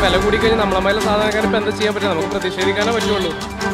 വില കൂടി കഴിഞ്ഞാൽ നമ്മളെ സാധാരണക്കാർ ഇപ്പം എന്താ ചെയ്യാൻ പറ്റുക നമുക്ക് പ്രതിഷേധിക്കാനേ പറ്റുള്ളൂ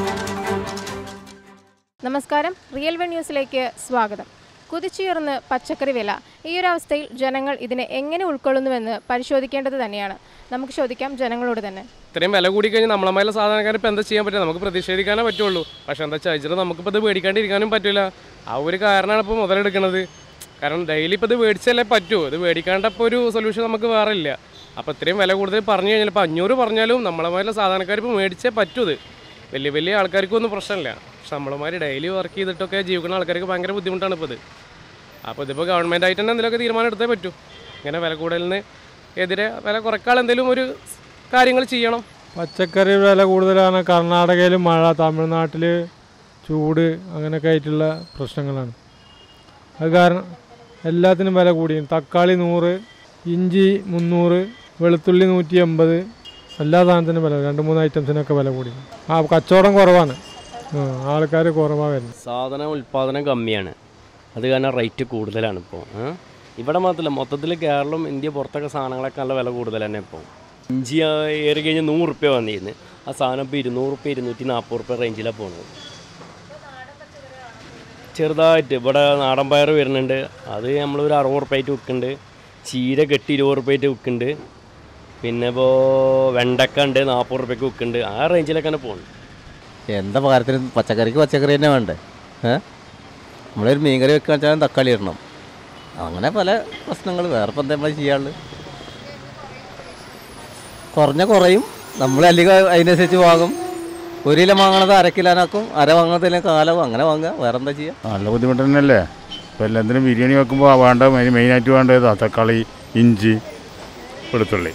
നമസ്കാരം റിയൽ വൺ ന്യൂസിലേക്ക് സ്വാഗതം കുതിച്ചുയർന്ന് പച്ചക്കറി വില ഈ ഒരു അവസ്ഥയിൽ ജനങ്ങൾ ഇതിനെ എങ്ങനെ ഉൾക്കൊള്ളുന്നുവെന്ന് പരിശോധിക്കേണ്ടത് തന്നെയാണ് നമുക്ക് ചോദിക്കാം ജനങ്ങളോട് തന്നെ ഇത്രയും വില കൂടി കഴിഞ്ഞാൽ നമ്മളെ സാധാരണക്കാർ ഇപ്പം എന്താ ചെയ്യാൻ പറ്റുക നമുക്ക് പ്രതിഷേധിക്കാനേ പറ്റുള്ളൂ പക്ഷെ എന്താ വെച്ചാൽ ഇച്ചിരി നമുക്കിപ്പോൾ ഇത് മേടിക്കാണ്ടിരിക്കാനും പറ്റില്ല ആ ഒരു കാരണമാണ് ഇപ്പോൾ മുതലെടുക്കുന്നത് കാരണം ഡെയിലി ഇപ്പോൾ ഇത് മേടിച്ചല്ലേ പറ്റൂ ഇത് മേടിക്കാണ്ടപ്പോൾ ഒരു സൊല്യൂഷൻ നമുക്ക് വേറെ ഇല്ല അപ്പോൾ ഇത്രയും വില കൂടുതൽ പറഞ്ഞു കഴിഞ്ഞാൽ ഇപ്പോൾ അഞ്ഞൂറ് പറഞ്ഞാലും നമ്മളെ സാധാരണക്കാർ ഇപ്പോൾ മേടിച്ചേ പറ്റൂ ഇത് വലിയ വലിയ ആൾക്കാർക്കൊന്നും പ്രശ്നമില്ല പക്ഷെ നമ്മളമാർ ഡെയിലി വർക്ക് ചെയ്തിട്ടൊക്കെ ജീവിക്കുന്ന ആൾക്കാർക്ക് ഭയങ്കര ബുദ്ധിമുട്ടാണ് ഇപ്പോൾ ഇത് അപ്പോൾ ഇതിപ്പോൾ ഗവൺമെൻറ് ആയിട്ട് തന്നെ എന്തെങ്കിലുമൊക്കെ തീരുമാനം എടുത്തേ പറ്റൂ ഇങ്ങനെ വില കൂടുതലിന് എതിരെ വില കുറയ്ക്കാൻ എന്തെങ്കിലും ഒരു കാര്യങ്ങൾ ചെയ്യണം പച്ചക്കറി വില കൂടുതലാണ് കർണാടകയിൽ മഴ തമിഴ്നാട്ടിൽ ചൂട് അങ്ങനെയൊക്കെ ആയിട്ടുള്ള പ്രശ്നങ്ങളാണ് അത് കാരണം എല്ലാത്തിനും വില കൂടി തക്കാളി നൂറ് ഇഞ്ചി മുന്നൂറ് വെളുത്തുള്ളി നൂറ്റി എൺപത് എല്ലാ സാധനത്തിനും വില രണ്ട് മൂന്ന് ഐറ്റംസിനൊക്കെ വില കൂടി ആ കച്ചവടം കുറവാണ് ആൾക്കാർ കുറവാണ് വരുന്നത് സാധന ഉൽപ്പാദനം കമ്മിയാണ് അത് കാരണം റേറ്റ് കൂടുതലാണ് ഇപ്പോൾ ഇവിടെ മാത്രമല്ല മൊത്തത്തിൽ കേരളം ഇന്ത്യ പുറത്തൊക്കെ സാധനങ്ങളൊക്കെ നല്ല വില കൂടുതൽ തന്നെ ഇപ്പോൾ ഇഞ്ചി ആ, ഏറി കഴിഞ്ഞാൽ നൂറ് റുപ്യ വന്നിരുന്നു ആ സാധനം ഇപ്പോൾ ഇരുന്നൂറ് റുപ്യ ഇരുന്നൂറ്റി നാൽപ്പത് റുപ്യ റേഞ്ചിലാണ് പോകുന്നത് ചെറുതായിട്ട് ഇവിടെ നാടൻ പയർ വരുന്നുണ്ട് അത് നമ്മളൊരു അറുപത് റുപ്യായിട്ട് വിൽക്കുന്നുണ്ട് ചീര കെട്ടി ഇരുപത് റുപ്യായിട്ട് വിൽക്കുന്നുണ്ട് പിന്നെ ഇപ്പോൾ വെണ്ടക്ക ഉണ്ട് നാൽപ്പത് റുപ്യക്ക് വിൽക്കുന്നുണ്ട് ആ റേഞ്ചിലൊക്കെ തന്നെ പോകുന്നുണ്ട് എന്താ കാര്യത്തിന് പച്ചക്കറിക്ക് പച്ചക്കറി തന്നെ വേണ്ടേ ഏ നമ്മളൊരു മീൻകറി വെക്കാൻ വെച്ചാൽ തക്കാളി ഇടണം അങ്ങനെ പല പ്രശ്നങ്ങൾ വേറെ ഇപ്പം എന്താ നമ്മൾ ചെയ്യാനുള്ളത് കുറഞ്ഞ കുറയും നമ്മൾ അല്ലെങ്കിൽ അതിനനുസരിച്ച് വാങ്ങും ഒരു കിലോ വാങ്ങണത് അര കിലോനാക്കും അര വാങ്ങണതിന് കാലവും അങ്ങനെ വാങ്ങുക വേറെ എന്താ ചെയ്യുക നല്ല ബുദ്ധിമുട്ട് തന്നെയല്ലേ ഇപ്പോൾ എല്ലാത്തിനും ബിരിയാണി വെക്കുമ്പോൾ വേണ്ട മെയിൻ മെയിനായിട്ട് വേണ്ടത് തക്കാളി ഇഞ്ചി വെളുത്തുള്ളി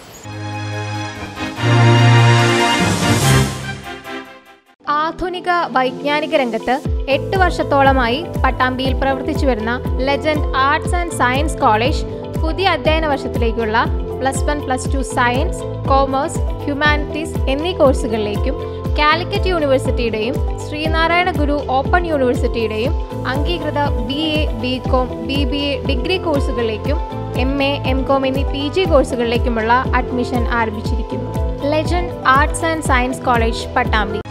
ആധുനിക വൈജ്ഞാനിക രംഗത്ത് എട്ട് വർഷത്തോളമായി പട്ടാമ്പിയിൽ പ്രവർത്തിച്ചു വരുന്ന Legend arts and science college പുതിയ അധ്യയന വർഷത്തിലേക്കുള്ള plus one plus two science commerce humanities എന്നീ കോഴ്സുകളിലേക്കും കാലിക്കറ്റ് യൂണിവേഴ്സിറ്റിയുടെയും ശ്രീനാരായണ ഗുരു ഓപ്പൺ യൂണിവേഴ്സിറ്റിയുടെയും അംഗീകൃത B A B Com B B A degree കോഴ്സുകളിലേക്കും എം എ എം കോം എന്നീ പി ജി കോഴ്സുകളിലേക്കുമുള്ള അഡ്മിഷൻ ആരംഭിച്ചിരിക്കുന്നു Legend arts and science college Pattambi